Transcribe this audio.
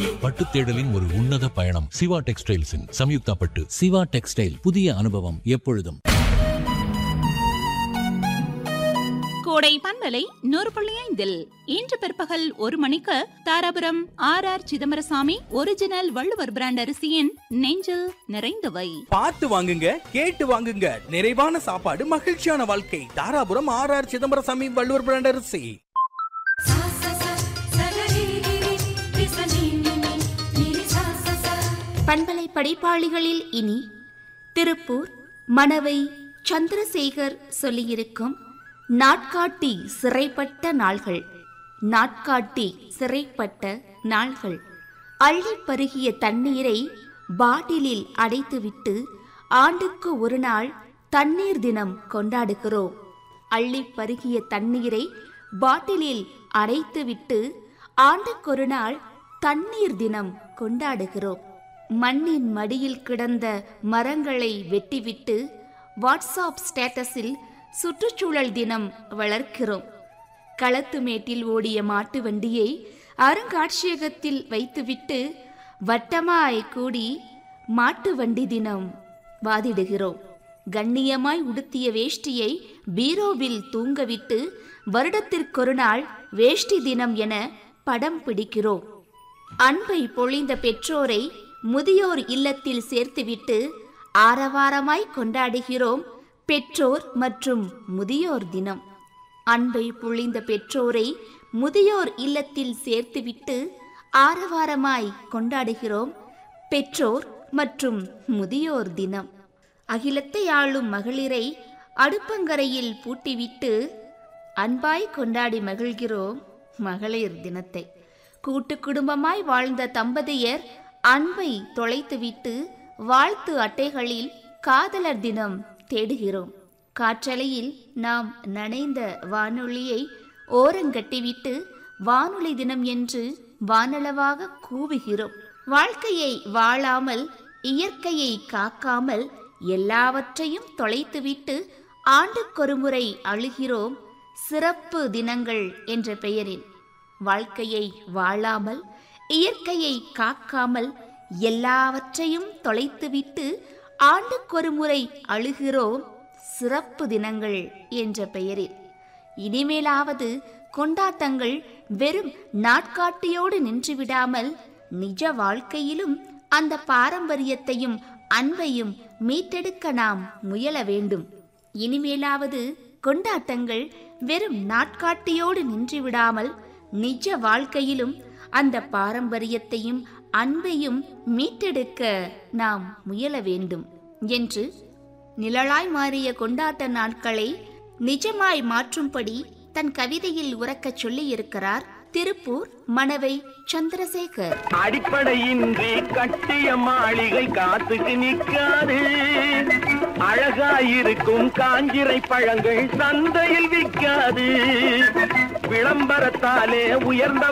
பட்டு தேடலின் ஒரு உன்னத பயணம் சிவா டெக்ஸ்டைல்ஸின் சம்யுக்தா பட்டு சிவா டெக்ஸ்டைல் புதிய அனுபவம் எப்பொழுதும் கோடை பண்பலை நூறு புள்ளி ஐந்தில் இன்று பிற்பகல் ஒரு மணிக்கு Dharapuram R R Chidambarasamy original Valluvar brand அரிசியின் நெஞ்சில் நிறைந்தவை பார்த்து வாங்குங்க கேட்டு வாங்குங்க நிறைவான சாப்பாடு மகிழ்ச்சியான வாழ்க்கை Dharapuram R R Chidambarasamy Valluvar brand அரிசி सा सा सा सगरिगिरि विसनिनिनि निरि सा सा सा பண்பலை படைப்பாளிகளில் இனி திருப்பூர் மணவை சந்திரசேகர் சொல்லியிருக்கும் நாட்காட்டி சிறைப்பட்ட நாள்கள் நாட்காட்டி சிறைப்பட்ட நாள்கள் அள்ளி பருகிய தண்ணீரை பாட்டிலில் அடைத்துவிட்டு ஆண்டுக்கு ஒரு நாள் தண்ணீர் தினம் கொண்டாடுகிறோம் அள்ளி பருகிய தண்ணீரை பாட்டிலில் அடைத்துவிட்டு ஆண்டுக்கொரு நாள் தண்ணீர் தினம் கொண்டாடுகிறோம் மண்ணின் மடியில் கிடந்த மரங்களை வெட்டிவிட்டு வாட்ஸ்அப் ஸ்டேட்டஸில் சுற்றுச்சூழல் தினம் வளர்க்கிறோம் களத்து மேட்டில் ஓடிய மாட்டு வண்டியை அருங்காட்சியகத்தில் வைத்துவிட்டு வட்டமாய் கூடி மாட்டு வண்டி தினம் வாதிடுகிறோம் கண்ணியமாய் உடுத்திய வேஷ்டியை பீரோவில் தூங்கவிட்டு வருடத்திற்கொரு நாள் வேஷ்டி தினம் என படம் பிடிக்கிறோம் அன்பை பொழிந்த பெற்றோரை முதியோர் இல்லத்தில் சேர்த்துவிட்டு ஆரவாரமாய் கொண்டாடுகிறோம் பெற்றோர் மற்றும் முதியோர் தினம் அன்பை பொழிந்த பெற்றோரை முதியோர் இல்லத்தில் சேர்த்துவிட்டு ஆரவாரமாய் கொண்டாடுகிறோம் பெற்றோர் மற்றும் முதியோர் தினம் அகிலத்தை ஆளும் மகளிரை அடுப்பங்கரையில் பூட்டிவிட்டு அன்பாய் கொண்டாடி மகிழ்கிறோம் மகளிர் தினத்தை கூட்டு குடும்பமாய் வாழ்ந்த தம்பதியர் அன்பை தொலைத்துவிட்டு வாழ்த்து அட்டைகளில் காதலர் தினம் தேடுகிறோம் காற்றலையில் நாம் நனைந்த வானொலியை ஓரங்கட்டிவிட்டு வானொலி தினம் என்று வானளவாக கூவுகிறோம் வாழ்க்கையை வாழாமல் இயற்கையை காக்காமல் எல்லாவற்றையும் தொலைத்துவிட்டு ஆண்டுக்கொருமுறை அழுகிறோம் சிறப்பு தினங்கள் என்ற பெயரில் வாழ்க்கையை வாழாமல் இயற்கையை காக்காமல் எல்லாவற்றையும் தொலைத்துவிட்டு ஆண்டுக்கொருமுறை அழுகிறோம் சிறப்பு தினங்கள் என்ற பெயரில் இனிமேலாவது கொண்டாட்டங்கள் வெறும் நாட்காட்டியோடு நின்றுவிடாமல் நிஜ வாழ்க்கையிலும் அந்த பாரம்பரியத்தையும் அன்பையும் மீட்டெடுக்க நாம் முயல வேண்டும் இனிமேலாவது கொண்டாட்டங்கள் வெறும் நாட்காட்டியோடு நின்றுவிடாமல் நிஜ வாழ்க்கையிலும் அந்த பாரம்பரியத்தையும் அன்பையும் மீட்டெடுக்க நாம் முயல வேண்டும் என்று நிழலாய் மாறிய கொண்டாட்ட நாட்களை நிஜமாய் மாற்றும்படி தன் கவிதையில் உறக்கச் சொல்லியிருக்கிறார் திருப்பூர் மணவை சந்திரசேகர் அடிப்படையின்றி கட்டிய மாளிகை காத்துக்கு நிற்காது அழகாயிருக்கும் காஞ்சிரை பழங்கள் சந்தையில் விற்காது விளம்பரத்தாலே உயர்ந்த